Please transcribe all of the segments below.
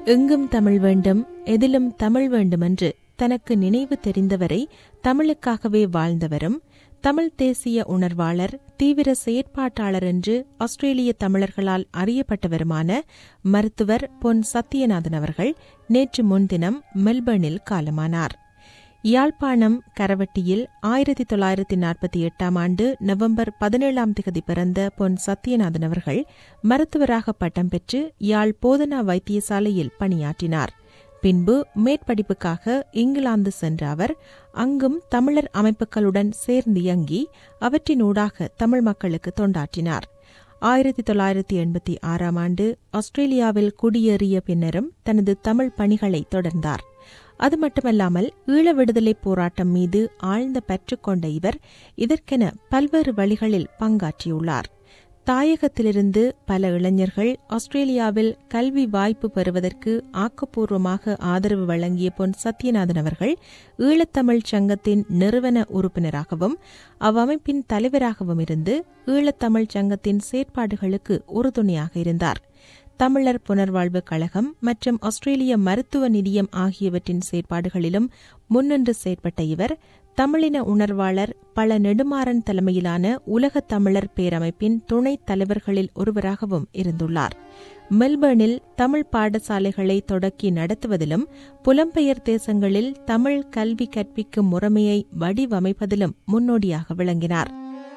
எங்கும் தமிழ் வேண்டும் எதிலும் தமிழ் வேண்டுமென்று தனக்கு நினைவு தெரிந்தவரை தமிழுக்காகவே வாழ்ந்தவரும் தமிழ் தேசிய உணர்வாளர் தீவிர செயற்பாட்டாளர் என்று ஆஸ்திரேலிய தமிழர்களால் அறியப்பட்டவருமான மருத்துவர் பொன் சத்யநாதன் அவர்கள் நேற்று முன்தினம் மெல்பர்னில் காலமானார் யாழ்ப்பாணம் கரவட்டியில் ஆயிரத்தி தொள்ளாயிரத்தி நாற்பத்தி எட்டாம் ஆண்டு நவம்பர் பதினேழாம் திகதி பிறந்த பொன் சத்யநாதன் அவர்கள் மருத்துவராக பட்டம் பெற்று யாழ் போதனா வைத்தியசாலையில் பணியாற்றினார் பின்பு மேற்படிப்புக்காக இங்கிலாந்து சென்ற அவர் அங்கும் தமிழர் அமைப்புகளுடன் சேர்ந்து இயங்கி அவற்றினூடாக தமிழ் மக்களுக்கு தொண்டாற்றினார் ஆயிரத்தி தொள்ளாயிரத்தி எண்பத்தி ஆறாம் ஆண்டு ஆஸ்திரேலியாவில் குடியேறிய பின்னரும் தனது தமிழ் பணிகளை தொடர்ந்தார் அது மட்டுமல்லாமல் ஈழ விடுதலை போராட்டம் மீது ஆழ்ந்த பற்று கொண்ட இவர் இதற்கென பல்வேறு வழிகளில் பங்காற்றியுள்ளார் தாயகத்திலிருந்து பல இளைஞர்கள் ஆஸ்திரேலியாவில் கல்வி வாய்ப்பு பெறுவதற்கு ஆக்கப்பூர்வமாக ஆதரவு வழங்கிய பொன் சத்யநாதன் அவர்கள் ஈழத்தமிழ் சங்கத்தின் நிறுவன உறுப்பினராகவும் அவ்வமைப்பின் தலைவராகவும் இருந்து ஈழத்தமிழ் சங்கத்தின் செயற்பாடுகளுக்கு உறுதுணையாக இருந்தார் தமிழர் புனர்வாழ்வு கழகம் மற்றும் ஆஸ்திரேலிய மருத்துவ நிதியம் ஆகியவற்றின் செயற்பாடுகளிலும் முன்னின்று செயற்பட்ட இவர் தமிழின உணர்வாளர் பல நெடுமாறன் தலைமையிலான உலக தமிழர் பேரமைப்பின் துணைத் தலைவர்களில் ஒருவராகவும் இருந்துள்ளார் மெல்பர்னில் தமிழ் பாடசாலைகளை தொடக்கி நடத்துவதிலும் புலம்பெயர் தேசங்களில் தமிழ் கல்வி கற்பிக்கும் முறைமையை வடிவமைப்பதிலும் முன்னோடியாக விளங்கினார்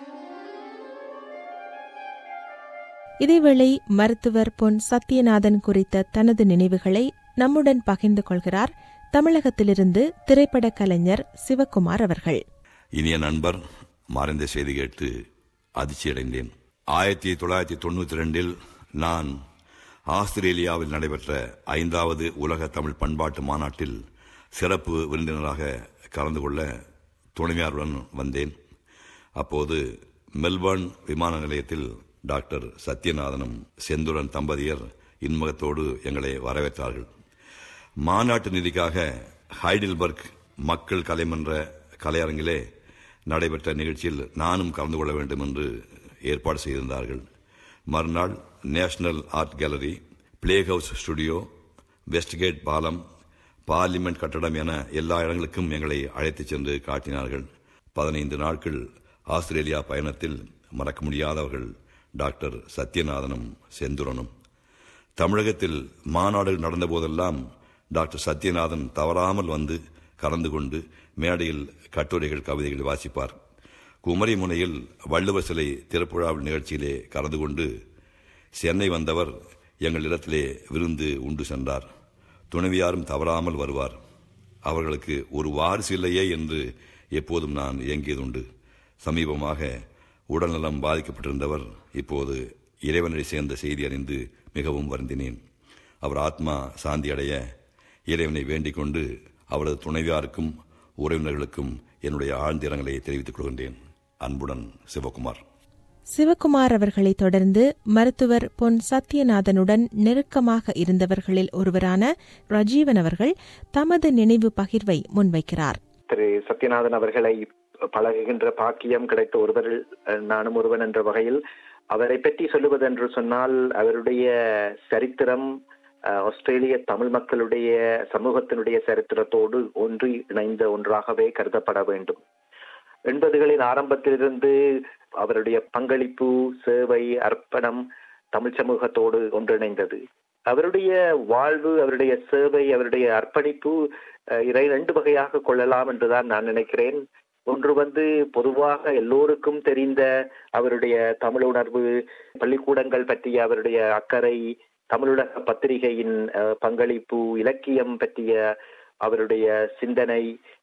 இதேவேளை மருத்துவர் பொன் சத்யநாதன் குறித்த தனது நினைவுகளை நம்முடன் பகிர்ந்து கொள்கிறார் தமிழகத்திலிருந்து திரைப்பட கலைஞர் சிவகுமார் அவர்கள் இனிய நண்பர் மறைந்த செய்தி கேட்டு அதிர்ச்சியடைந்தேன் ஆயிரத்தி தொள்ளாயிரத்தி தொண்ணூத்தி ரெண்டில் நான் ஆஸ்திரேலியாவில் நடைபெற்ற ஐந்தாவது உலக தமிழ் பண்பாட்டு மாநாட்டில் சிறப்பு விருந்தினராக கலந்து கொள்ள துணைவியாருடன் வந்தேன் அப்போது மெல்பர்ன் விமான நிலையத்தில் டாக்டர் சத்யநாதனும் செந்துரன் தம்பதியர் இன்முகத்தோடு எங்களை வரவேற்றார்கள் மாநாட்டு நிதிக்காக ஹைடில்பர்க் மக்கள் கலைமன்ற கலையரங்கிலே நடைபெற்ற நிகழ்ச்சியில் நானும் கலந்து கொள்ள வேண்டும் என்று ஏற்பாடு செய்திருந்தார்கள் மறுநாள் national art gallery play house studio Westgate பாலம் பார்லிமெண்ட் கட்டடம் என எல்லா இடங்களுக்கும் எங்களை அழைத்துச் சென்று காட்டினார்கள் பதினைந்து நாட்கள் ஆஸ்திரேலியா பயணத்தில் மறக்க முடியாதவர்கள் டாக்டர் சத்யநாதனும் செந்துரனும் தமிழகத்தில் மாநாடு நடந்தபோதெல்லாம் டாக்டர் சத்யநாதன் தவறாமல் வந்து கலந்து கொண்டு மேடையில் கட்டுரைகள் கவிதைகள் வாசிப்பார் குமரி முனையில் வள்ளுவர் சிலை திறப்புழாவில் நிகழ்ச்சியிலே கலந்து கொண்டு சென்னை வந்தவர் எங்கள் இடத்திலே விருந்து உண்டு சென்றார் துணைவியாரும் தவறாமல் வருவார் அவர்களுக்கு ஒரு வாரிசு இல்லையே என்று எப்போதும் நான் இயங்கியதுண்டு சமீபமாக உடல்நலம் பாதிக்கப்பட்டிருந்தவர் இப்போது இறைவனை சேர்ந்த செய்தி அறிந்து மிகவும் வருந்தினேன் அவர் ஆத்மா சாந்தி அடைய இறைவனை வேண்டிக் கொண்டு அவரது துணைவியாருக்கும் உறவினர்களுக்கும் என்னுடைய ஆழ்ந்த இரங்கலை தெரிவித்துக் கொள்கின்றேன் அன்புடன் சிவகுமார் சிவகுமார் அவர்களை தொடர்ந்து மருத்துவர் பொன் சத்யநாதனுடன் நெருக்கமாக இருந்தவர்களில் ஒருவரான ரஜீவன் அவர்கள் தமது நினைவு பகிர்வை முன்வைக்கிறார் திரு சத்யநாதன் அவர்களை பழகுகின்ற பாக்கியம் கிடைத்த ஒருவரில் நானும் ஒருவன் என்ற வகையில் அவரை பற்றி சொல்லுவதென்று சொன்னால் அவருடைய சரித்திரம் ஆஸ்திரேலிய தமிழ் மக்களுடைய சமூகத்தினுடைய சரித்திரத்தோடு ஒன்றி இணைந்த ஒன்றாகவே கருதப்பட வேண்டும் எண்பதுகளின் ஆரம்பத்திலிருந்து அவருடைய பங்களிப்பு சேவை அர்ப்பணம் தமிழ் சமூகத்தோடு ஒன்றிணைந்தது அவருடைய வாழ்வு அவருடைய சேவை அவருடைய அர்ப்பணிப்பு இதை ரெண்டு வகையாக கொள்ளலாம் என்றுதான் நான் நினைக்கிறேன் ஒன்று வந்து பொதுவாக எல்லோருக்கும் தெரிந்த அவருடைய தமிழ் உணர்வு பள்ளிக்கூடங்கள் பற்றிய அவருடைய அக்கறை தமிழுலக பத்திரிகையின் பங்களிப்பு இலக்கியம் பற்றிய அவருடைய சிந்தனை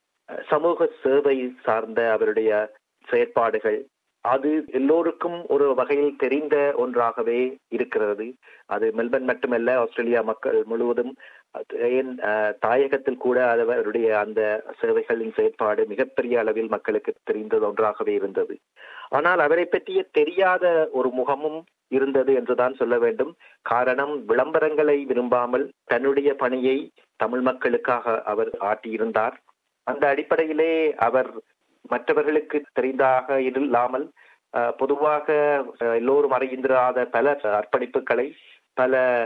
சமூக சேவை சார்ந்த அவருடைய செயற்பாடுகள் அது எல்லோருக்கும் ஒரு வகையில் தெரிந்த ஒன்றாகவே இருக்கிறது அது மெல்பர்ன் மட்டுமல்ல ஆஸ்திரேலியா மக்கள் முழுவதும் ஏன் தாயகத்தில் கூட அவருடைய அந்த சேவைகளின் செயற்பாடு மிகப்பெரிய அளவில் மக்களுக்கு தெரிந்தது ஒன்றாகவே இருந்தது ஆனால் அவரை பற்றிய தெரியாத ஒரு முகமும் இருந்தது என்றுதான் சொல்ல வேண்டும் காரணம் விளம்பரங்களை விரும்பாமல் தன்னுடைய பணியை தமிழ் மக்களுக்காக அவர் ஆட்டியிருந்தார் அந்த அடிப்படையிலே அவர் மற்றவர்களுக்கு தெரிந்தாக இல்லாமல் பொதுவாக எல்லோரும் அறிந்திராத பல அர்ப்பணிப்புகளை பல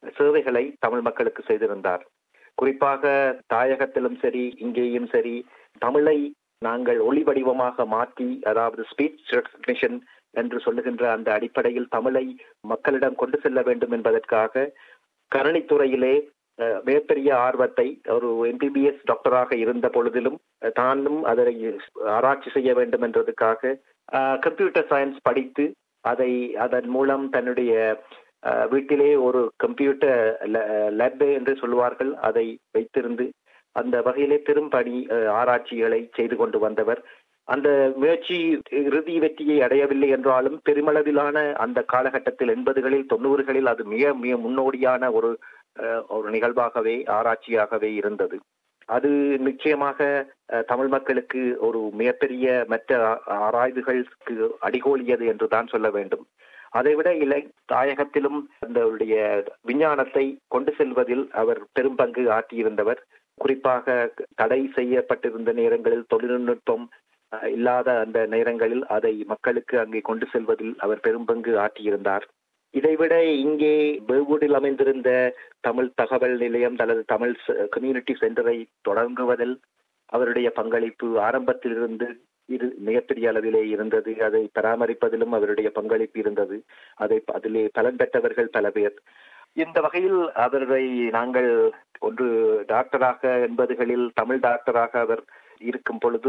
சேவைகளை தமிழ் மக்களுக்கு செய்திருந்தார் குறிப்பாக தாயகத்திலும் சரி இங்கேயும் சரி தமிழை நாங்கள் ஒளி வடிவமாக மாற்றி அதாவது ஸ்பீச் ரெக்கக்னிஷன் என்று சொல்லுகின்ற அந்த அடிப்படையில் தமிழை மக்களிடம் கொண்டு செல்ல வேண்டும் என்பதற்காக கரணித்துறையிலே மிகப்பெரிய ஆர்வத்தை ஒரு எம்பிபிஎஸ் டாக்டராக இருந்த பொழுதிலும் தானும் அதை ஆராய்ச்சி செய்ய வேண்டும் என்றதுக்காக கம்ப்யூட்டர் சயின்ஸ் படித்து அதை அதன் மூலம் தன்னுடைய வீட்டிலே ஒரு கம்ப்யூட்டர் லேப் என்று சொல்லுவார்கள் அதை வைத்திருந்து அந்த வகையிலே பெரும்பணி ஆராய்ச்சிகளை செய்து கொண்டு வந்தவர் அந்த முயற்சி இறுதி வெற்றியை அடையவில்லை என்றாலும் பெருமளவிலான அந்த காலகட்டத்தில் எண்பதுகளில் தொண்ணூறுகளில் அது மிக மிக முன்னோடியான ஒரு ஒரு நிகழ்வாகவே ஆராய்ச்சியாகவே இருந்தது அது நிச்சயமாக தமிழ் மக்களுக்கு ஒரு மிகப்பெரிய மற்ற ஆராய்வுகளுக்கு அடிகோலியது என்று தான் சொல்ல வேண்டும் அதைவிட இலை தாயகத்திலும் அந்த விஞ்ஞானத்தை கொண்டு செல்வதில் அவர் பெரும் பங்கு ஆற்றியிருந்தவர் குறிப்பாக தடை செய்யப்பட்டிருந்த நேரங்களில் தொழில்நுட்பம் இல்லாத அந்த நேரங்களில் அதை மக்களுக்கு அங்கே கொண்டு செல்வதில் அவர் பெரும் பங்கு ஆற்றியிருந்தார் இதைவிட இங்கே பெர்வுடில் அமைந்திருந்த தமிழ் தகவல் நிலையம் அல்லது தமிழ் கம்யூனிட்டி சென்டரை தொடங்குவதில் அவருடைய பங்களிப்பு ஆரம்பத்திலிருந்து இது மிகப்பெரிய அளவிலே இருந்தது அதை பராமரிப்பதிலும் அவருடைய பங்களிப்பு இருந்தது அதை அதிலே பலன் பெற்றவர்கள் பல பேர் இந்த வகையில் அவரை நாங்கள் ஒன்று டாக்டராக எண்பதுகளில் தமிழ் டாக்டராக அவர் இருக்கும் பொழுது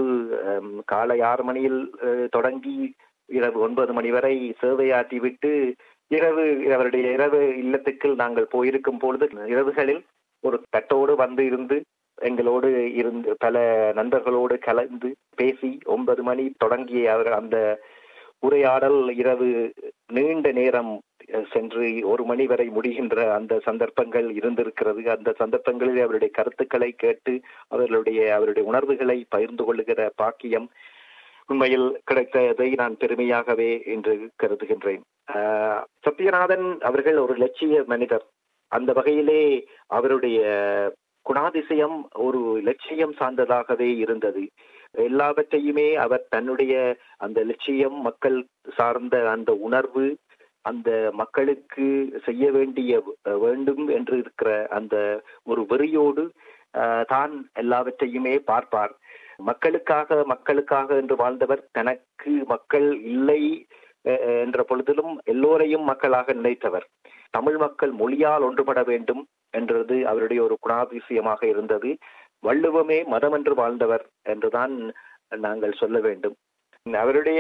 காலை ஆறு மணியில் தொடங்கி இரவு ஒன்பது மணி வரை சேவையாற்றிவிட்டு இரவு அவருடைய இரவு இல்லத்துக்கு நாங்கள் போயிருக்கும் பொழுது இரவுகளில் ஒரு தட்டோடு வந்து இருந்து எங்களோடு இருந்து பல நண்பர்களோடு கலந்து பேசி ஒன்பது மணி தொடங்கிய அவர் அந்த உரையாடல் இரவு நீண்ட நேரம் சென்று ஒரு மணி வரை முடிகின்ற அந்த சந்தர்ப்பங்கள் இருந்திருக்கிறது அந்த சந்தர்ப்பங்களில் அவருடைய கருத்துக்களை கேட்டு அவர்களுடைய அவருடைய உணர்வுகளை பகிர்ந்து கொள்ளுகிற பாக்கியம் உண்மையில் கிடைத்ததை நான் பெருமையாகவே என்று கருதுகின்றேன் சத்யநாதன் அவர்கள் ஒரு லட்சிய மனிதர் அந்த வகையிலே அவருடைய குணாதிசயம் ஒரு லட்சியம் சார்ந்ததாகவே இருந்தது எல்லாவற்றையுமே அவர் தன்னுடைய அந்த லட்சியம் மக்கள் சார்ந்த அந்த உணர்வு அந்த மக்களுக்கு செய்ய வேண்டிய வேண்டும் என்று இருக்கிற அந்த ஒரு வெறியோடு தான் எல்லாவற்றையுமே பார்ப்பார் மக்களுக்காக மக்களுக்காக என்று வாழ்ந்தவர் தனக்கு மக்கள் இல்லை என்ற பொழுதிலும் எல்லோரையும் மக்களாக நினைத்தவர் தமிழ் மக்கள் மொழியால் ஒன்றுபட வேண்டும் என்றது அவருடைய ஒரு குணாதிசயமாக இருந்தது வள்ளுவமே மதம் என்று வாழ்ந்தவர் என்றுதான் நாங்கள் சொல்ல வேண்டும் அவருடைய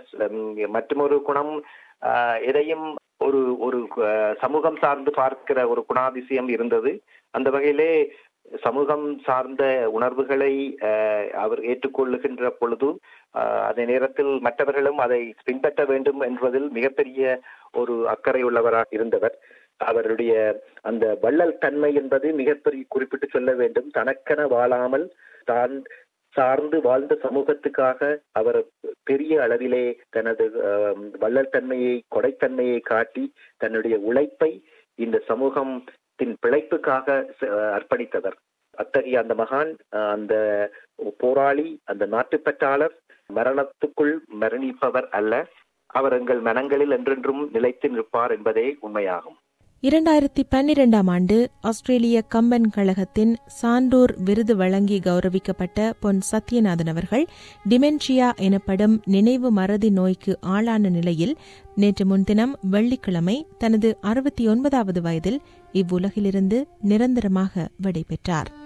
மற்றொரு குணம் எதையும் ஒரு ஒரு சமூகம் சார்ந்து பார்க்கிற ஒரு குணாதிசயம் இருந்தது அந்த வகையிலே சமூகம் சார்ந்த உணர்வுகளை அவர் ஏற்றுக்கொள்ளுகின்ற பொழுது அதே நேரத்தில் மற்றவர்களும் அதை பின்பற்ற வேண்டும் என்பதில் மிகப்பெரிய ஒரு அக்கறை உள்ளவராக இருந்தவர் அவருடைய அந்த வள்ளல் தன்மை என்பது மிகப்பெரிய குறிப்பிட்டு சொல்ல வேண்டும் தனக்கென வாழாமல் தான் சார்ந்து வாழ்ந்த சமூகத்துக்காக அவர் பெரிய அளவிலே தனது வள்ளல் தன்மையை கொடைத்தன்மையை காட்டி தன்னுடைய உழைப்பை இந்த சமூகத்தின் பிழைப்புக்காக அர்ப்பணித்தவர் அத்தகைய அந்த மகான் அந்த போராளி அந்த நாட்டுப்பற்றாளர் மரணத்துக்குள் மரணிப்பவர் அல்ல அவர் எங்கள் மனங்களில் என்றென்றும் நிலைத்து நிற்பார் என்பதே உண்மையாகும் இரண்டாயிரத்தி பன்னிரெண்டாம் ஆண்டு ஆஸ்திரேலிய கம்பன் கழகத்தின் சான்றோர் விருது வழங்கி கௌரவிக்கப்பட்ட பொன் சத்யநாதன் அவர்கள் டிமென்ஷியா எனப்படும் நினைவு மறதி நோய்க்கு ஆளான நிலையில் நேற்று முன்தினம் வெள்ளிக்கிழமை தனது அறுபத்தி ஒன்பதாவது வயதில் இவ்வுலகிலிருந்து நிரந்தரமாக விடைபெற்றார்